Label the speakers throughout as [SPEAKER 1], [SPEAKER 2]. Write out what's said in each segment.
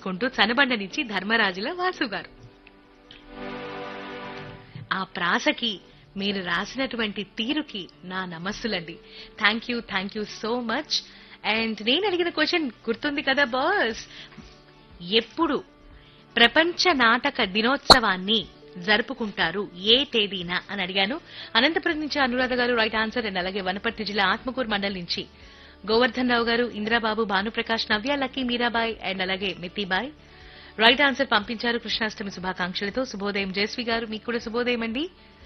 [SPEAKER 1] కోరుకుంటూ చనబండ నుంచి ధర్మరాజుల వాసు గారు ఆ ప్రాసకి మీరు రాసినటువంటి తీరుకి నా నమస్సులండి thank you thank you so much and నేను అడిగిన క్వశ్చన్ గుర్తుంది కదా బాస్ ఎప్పుడు ప్రపంచ నాటక దినోత్సవాన్ని జరుపుకుంటారు ఏ తేదీన అని అడిగాను అనంతపురం నుంచి అనురాధ గారు రైట్ ఆన్సర్ అండ్ అలాగే వనపర్తి జిల్లా ఆత్మకూరు మండలి నుంచి గోవర్ధన్ రావు గారు ఇందిరాబాబు భానుప్రకాష్ నవ్య లక్కీ మీరాబాయ్ అండ్ అలాగే మితిబాయ్ రైట్ ఆన్సర్ పంపించారు కృష్ణాష్టమి శుభాకాంక్షలతో శుభోదయం జయశ్రీ గారు మీకు కూడా శుభోదయం అండి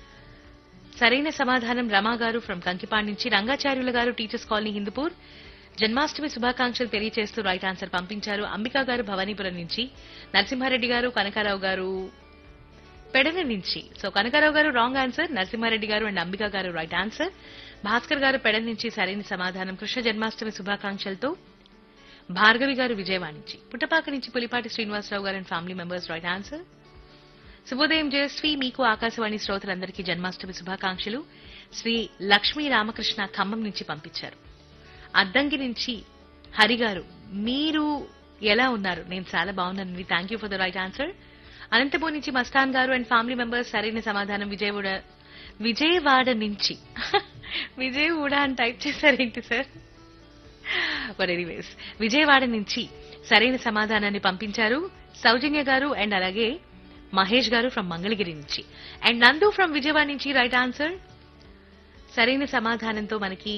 [SPEAKER 1] సరైన సమాధానం రమా గారు ఫ్రమ్ కంకిపాడ్ నుంచి రంగాచార్యుల గారు టీచర్స్ కాలనీ హిందూపూర్ జన్మాష్టమి శుభాకాంక్షలు తెలియజేస్తూ రైట్ ఆన్సర్ పంపించారు అంబికా గారు భవానీపురం నుంచి నరసింహారెడ్డి గారు కనకారావు గారు పెడన నుంచి సో కనకారావు గారు రాంగ్ ఆన్సర్ నరసింహారెడ్డి గారు అండ్ అంబికా గారు రైట్ ఆన్సర్ భాస్కర్ గారు పెడన నుంచి సరైన సమాధానం కృష్ణ జన్మాష్టమి శుభాకాంక్షలతో భార్గవి గారు విజయవాడ నుంచి పుట్టపాక నుంచి Pulipati Srinivasarao garu and family members right answer శుభోదయం జయశ్రీ మీకు ఆకాశవాణి శ్రోతలందరికీ జన్మాష్టమి శుభాకాంక్షలు శ్రీ లక్ష్మీ రామకృష్ణ ఖమ్మం నుంచి పంపించారు అద్దంకి నుంచి హరి గారు మీరు ఎలా ఉన్నారు నేను చాలా బాగున్నాను thank you for the right answer Anantapur నుంచి మస్తాన్ గారు అండ్ ఫ్యామిలీ మెంబర్స్ సరైన సమాధానం విజయవాడ విజయవాడ నుంచి విజయవాడ అని టైప్ చేశారేంటి సార్ బట్ ఎనీవేస్ విజయవాడ నుంచి సరైన సమాధానాన్ని పంపించారు సౌజన్య గారు అండ్ అలాగే మహేష్ గారు ఫ్రమ్ మంగళగిరి నుంచి అండ్ నందు ఫ్రమ్ విజయవాడ నుంచి రైట్ ఆన్సర్ సరైన సమాధానంతో మనకి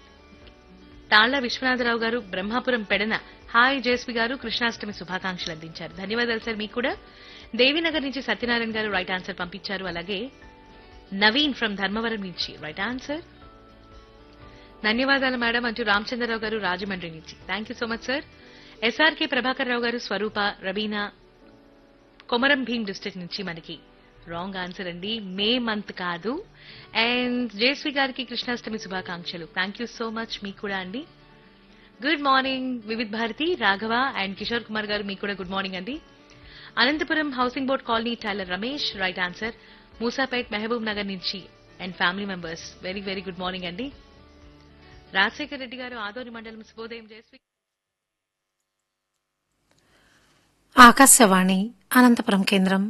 [SPEAKER 1] తాళ్ల విశ్వనాథరావు గారు బ్రహ్మాపురం పెడన హాయ్ జేస్వి గారు కృష్ణాష్టమి శుభాకాంక్షలు అందించారు ధన్యవాదాలు సార్ మీకు కూడా దేవీనగర్ నుంచి సత్యనారాయణ గారు రైట్ ఆన్సర్ పంపించారు అలాగే నవీన్ ఫ్రమ్ ధర్మవరం నుంచి రైట్ ఆన్సర్ ధన్యవాదాలు మేడం అంటూ రామచంద్రరావు గారు రాజమండ్రి నుంచి thank you so much sir SRK Prabhakar Rao garu Swarupa Rabina Komaram Bheem district నుంచి మనకి రాంగ్ ఆన్సర్ అండి మే మంత్ కాదు అండ్ జయశ్రీ గారికి కృష్ణాష్టమి శుభాకాంక్షలు థ్యాంక్ యూ సో మచ్ మీకు కూడా అండి good morning Vividh Bharati Raghava and Kishore Kumar garu మీకు కూడా గుడ్ మార్నింగ్ అండి Anantapuram housing board colony tailor Ramesh right answer Musapet Mahabub Nagar నుంచి and family members very very good morning అండి రాజశేఖర్ రెడ్డి గారు ఆదోని మండలం శుభోదయం జయశ్రీ
[SPEAKER 2] ఆకాశవాణి అనంతపురం కేంద్రం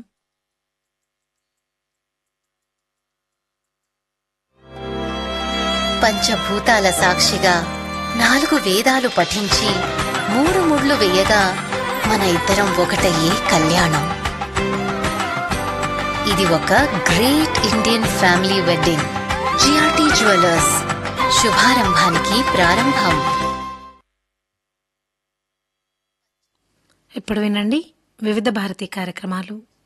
[SPEAKER 3] పంచభూతాల సాక్షిగా నాలుగు వేదాలు పఠించి మూడు ముళ్ళు వేయగా మన ఇద్దరం ఒకటయ్యే కళ్యాణం ఇది ఒక great Indian family wedding GRT jewellers శుభారంభానికి ప్రారంభం
[SPEAKER 2] ఇప్పుడు వినండి వివిధ భారతి కార్యక్రమాలు